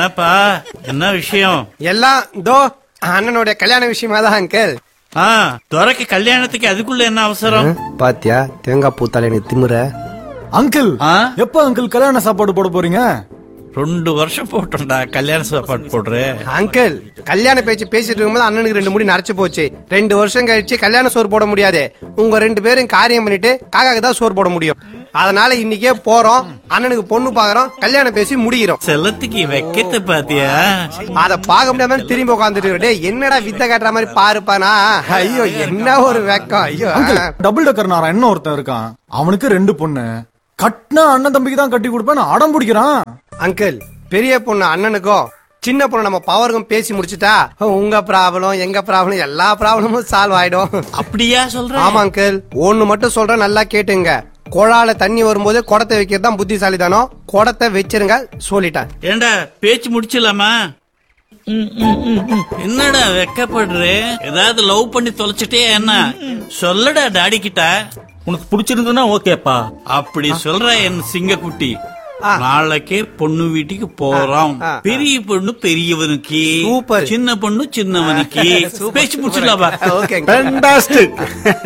என்னப்பா என்ன விஷயம் எல்லாம் இதோ அண்ணனுடைய கல்யாண விஷயமா தான் அங்கிள் ஆ துரைக்கு கல்யாணத்துக்கு அதுக்குள்ள என்ன அவசரம் பாத்தியா தேங்காய் பூத்தால எனக்கு திமுற அங்கிள் ஆ? எப்ப அங்கிள் கல்யாண சாப்பாடு போட போறீங்க ரெண்டு வருஷம் போட்டோம்டா கல்யாண சாப்பாடு போடுறேன் அங்கிள் கல்யாண பேச்சு பேசிட்டு இருக்கும்போது அண்ணனுக்கு ரெண்டு முடி நரைச்சு போச்சு ரெண்டு வருஷம் கழிச்சு கல்யாண சோறு போட முடியாது உங்க ரெண்டு பேரும் காரியம் பண்ணிட்டு காக்காக்கு தான் சோறு போட முடியும் அதனால இன்னைக்கே போறோம் அண்ணனுக்கு பொண்ணு பாக்குறோம் கல்யாணம் பேசி முடிக்கிறோம் செல்லத்துக்கு வைக்கத்தை பாத்தியா அத பார்க்க முடியாம திரும்பி உட்காந்துட்டு டேய் என்னடா வித்த காட்டுற மாதிரி பாருப்பானா ஐயோ என்ன ஒரு வெக்கம் ஐயோ அங்கிள் டபுள் டக்கர் நாரா என்ன ஒருத்தன் இருக்கான் அவனுக்கு ரெண்டு பொண்ணு கட்டினா அண்ணன் தம்பிக்கு தான் கட்டி கொடுப்பேன் அடம் பிடிக்கிறான் அங்கிள் பெரிய பொண்ணு அண்ணனுக்கும் சின்ன பொண்ணு நம்ம பவருக்கும் பேசி முடிச்சுட்டா உங்க ப்ராப்ளம் எங்க ப்ராப்ளம் எல்லா ப்ராப்ளமும் சால்வ் ஆயிடும் அப்படியா சொல்ற ஆமா அங்கிள் ஒண்ணு மட்டும் சொல்றேன் நல்லா கேட்டுங்க குழால தண்ணி வரும்போது குடத்தை வைக்கிறது தான் புத்திசாலிதானோ குடத்தை வச்சிருங்க சொல்லிட்டேன் ஏண்டா பேச்சு முடிச்சிடலாமா ம், ம், ம், ம். என்னடா வெக்கப்படுற ஏதாவது லவ் பண்ணி தொலைச்சிட்டே என்ன சொல்லடா டாடி கிட்ட உனக்கு பிடிச்சிருந்ததுன்னா ஓகேப்பா அப்படி சொல்ற என் சிங்கக்குட்டி ஆ. நாளைக்கே பொண்ணு வீட்டுக்கு போறோம் ஆ. பெரிய பொண்ணு பெரியவனுக்கு சூப்பர். சின்ன பொண்ணு சின்னவனுக்கு பேச்சு முடிச்சிடலாமா ஓகே ஃபேண்டாஸ்டிக்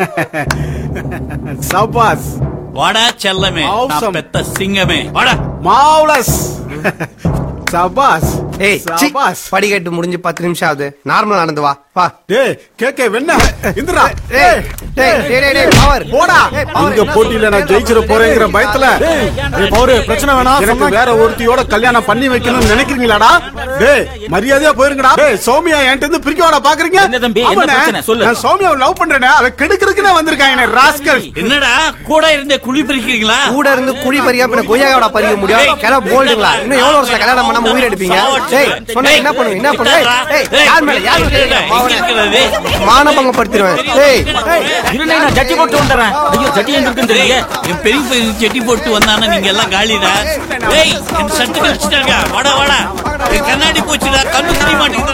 சபாஸ் வாடா செல்லமே நான் Awesome. பெத்த சிங்கமே வாடா மாவுலஸ் சபாஸ் ஏய் சி, சபாஸ் படிக்கட்டு முடிஞ்சு பத்து நிமிஷம் ஆகுது நார்மலா நடந்து வா வா டேய் கேக்கே வெண்ண இந்திரா டேய் டேய் டேய் டேய், டேய் பவர் போடா ஏய், power, இந்த என்ன போட்டியில நான் ஜெயிச்சிட போறேங்கிற பயத்துல ஏய், பவுரு பிரச்சனை வேணாம் எனக்கு சொன்னா வேற ஒருத்தியோட கல்யாணம் பண்ணி வைக்கணும்னு நினைக்கிறீங்களாடா டேய் மரியாதையா போயிருங்கடா டேய் சௌமியா என்கிட்ட இருந்து பிரிக்கவாடா பாக்குறீங்க என்ன தம்பி, என்ன ஆமாண்ணே, பிரச்சனை? சொல்லு. நான் சௌமியாவை லவ் பண்றேனே அவ கெடுக்கிறதுக்குன்னு வந்திருக்காங்க ராஸ்கல் என்னடா கூட இருந்தே குழி பறிக்கிறீங்களா கூட இருந்து குழி பறியா பின்ன கொய்யாவோட பறிக்க முடியும் கிளம்ப போல்டுங்களா இன்னும் எவ்வளவு வருஷம் கல்யாணம் பண்ணாம உயிர் எடுப்பீங்க டேய் சொன்னா என்ன பண்ணுவீங்க என்ன பண்ணுவீங்க டேய் யார் மேல யார் மேல எங்க இருக்கிறது? மானபங்க படுத்திடுவேன் டேய் டேய், இருங்க நான் ஜட்டி போட்டு வந்துடுறேன் ஐயோ ஜட்டி எங்க இருக்குன்னு டேய், தெரியல என் பெரிய பையன் செட்டி போட்டு வந்தானா நீங்க எல்லாம் காலிடா டேய் என் சட்டு கழிச்சிட்டாங்க வாடா வாடா என் கண்ணாடி போச்சுடா கண்ணு தெரிய மாட்டேங்குது